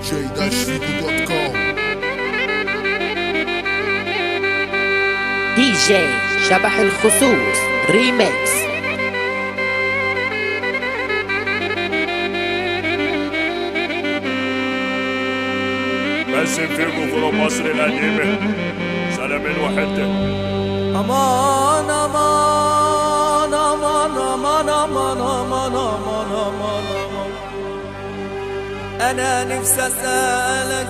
dj-fico.com دي جي شبح الخصوص ريميكس باسم فيكو فلو مصر القديمة سلامين وحدة امان امان امان امان امان امان امان امان امان انا نفسي اسالك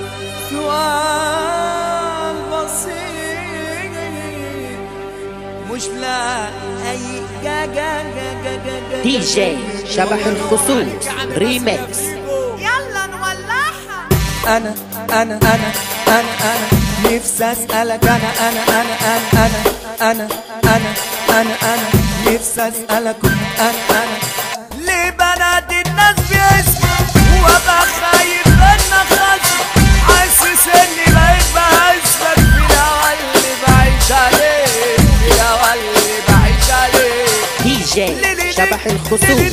سؤال بسيط مش لاقي جا جا جا جا جا جا دي جي شبح الخصوص ريميكس يلا نولعها انا انا انا انا انا نفسي اسالك انا انا انا انا انا انا انا انا انا نفسي اسالك انا انا ليه بنادي الناس باسمك وابقى خايف انك خصم حاسس اني بقيت بهزك في الهوا اللي بعيش عليه في الهوا اللي بعيش عليه دي جي شبح الخصوص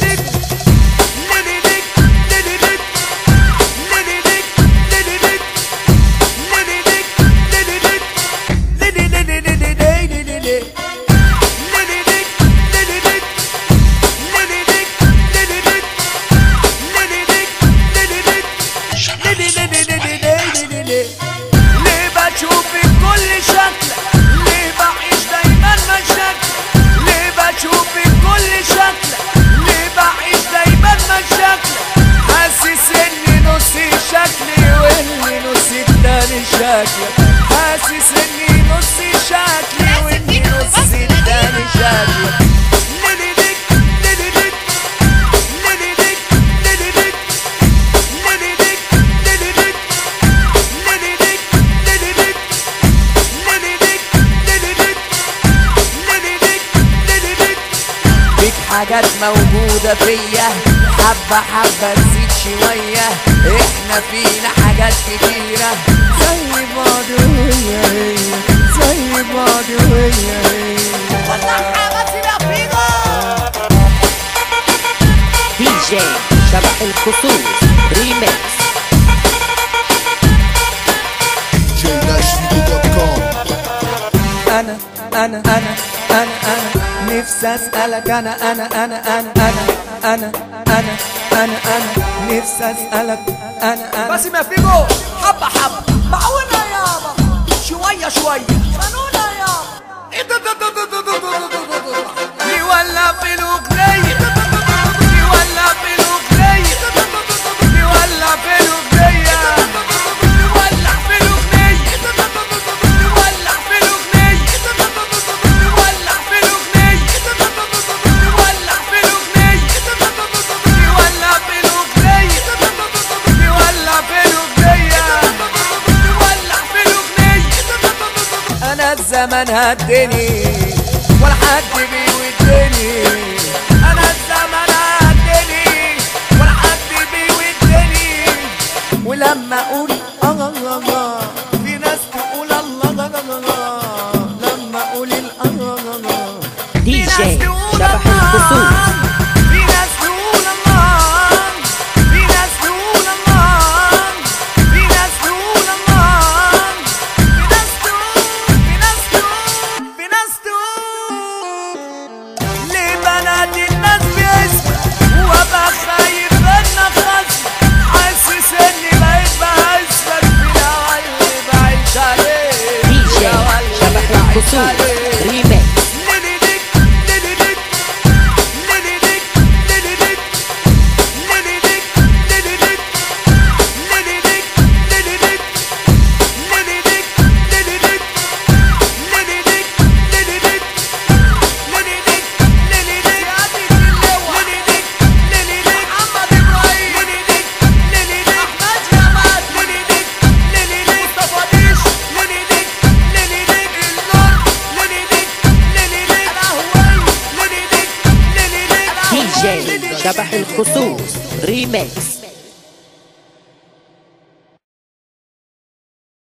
ليه بشوف في كل شكلك ليه بعيش دايما مشاكل ليه بشوف في كل شكلك ليه بعيش دايما مشاكل حاسس اني نصي شكلي واني نصي التاني شكلك حاسس اني نصي شكلي واني نصي التاني شكلك ليليليك ليليليك ليليليك ليليليك ليليليك ليليليك ليليليك ليليليك ليليليك ليليليك ليليليك ليليليك فيك حاجات موجودة فيا حبة حبة تزيد شوية احنا فينا حاجات كتيرة زي بعض وهي هي زي بعض وهي هي ولعها بس يا فيجو دي جي شبح الخصوص ريميكس dj-fico.com انا انا انا انا انا نفسي اسالك انا انا انا انا انا انا انا انا انا نفسي اسالك انا انا باسم يا فيجو حبة حبة معونا يابا شوية شوية خانونا يابا ايه ده ده ده ده ده ده ده ده ده ده يولع في الاغنية يولع في الاغنية يولع في الاغنية يولع في الاغنية يولع في الاغنية يولع في الاغنية يولع في الاغنية يولع في الاغنية يولع في الاغنية يولع في الاغنية انا الزمن هدني ولا حد بيودني انا الزمن هدني ولا حد بيودني ولما اقول اه اه اه في ناس تقول الله اه اه اه لما اقول ال اه اه اه دي في ناس جي تقول شبح الله. الخصوص في ناس تقول الله في ناس تقول الله في ناس تقول الله في ناس تقول في ناس تقول في ناس تقول ليه بنادي الناس باسمك وابقى خايف انك خصم حاسس اني بقيت بهزك في الهوا اللي بعيش عليه دي في جي الهوا اللي شبح بعيش الخصوص عليه. ريميكس ليليليك ليليليك ليليليك ليليليك ليليليك ليليليك ليليليك ليليليك ليليليك ليليليك ليليليك ليليليك ليليليك ليليليك يا عبد اللواء ليليليك ليليليك محمد ابراهيم ليليليك ليليليك احمد جمال ليليليك ليليليك مصطفى ديش ليليليك ليليليك النور ليليليك ليليليك القهوي ليليليك ليليليك دي جي شبح الخصوص ريميكس